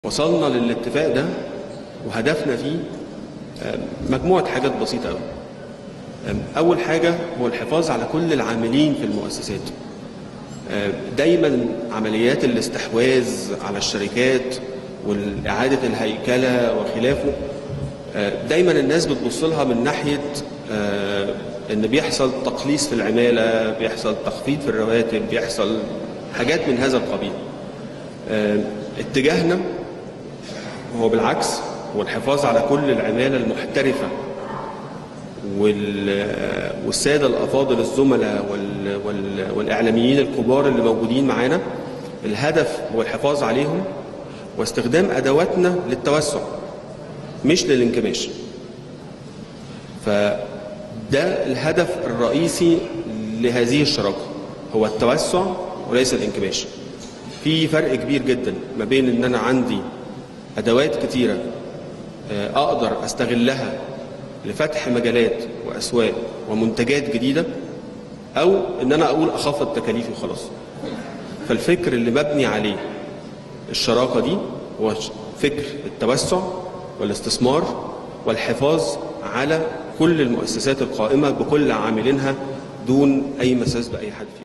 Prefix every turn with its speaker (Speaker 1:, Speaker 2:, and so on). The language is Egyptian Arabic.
Speaker 1: وصلنا للاتفاق ده وهدفنا فيه آه، مجموعة حاجات بسيطة أوي آم، أول حاجة هو الحفاظ على كل العاملين في المؤسسات آه، دايما عمليات الاستحواذ على الشركات والإعادة الهيكلة وخلافه آه، دايما الناس بتبص لها من ناحية آه، إن بيحصل تقليص في العمالة بيحصل تخفيض في الرواتب بيحصل حاجات من هذا القبيل آه، اتجاهنا هو بالعكس هو الحفاظ على كل العمالة المحترفة وال- والسادة الأفاضل الزملاء وال- وال- والإعلاميين الكبار اللي موجودين معانا الهدف هو الحفاظ عليهم واستخدام أدواتنا للتوسع مش للانكماش فده الهدف الرئيسي لهذه الشراكة هو التوسع وليس الانكماش في فرق كبير جدا ما بين ان انا عندي ادوات كتيره آه، اقدر استغلها لفتح مجالات واسواق ومنتجات جديده او ان انا اقول اخفض تكاليفي وخلاص فالفكر اللي مبني عليه الشراكه دي هو ش- فكر التوسع والاستثمار والحفاظ على كل المؤسسات القائمه بكل عاملينها دون اي مساس باي حد فيهم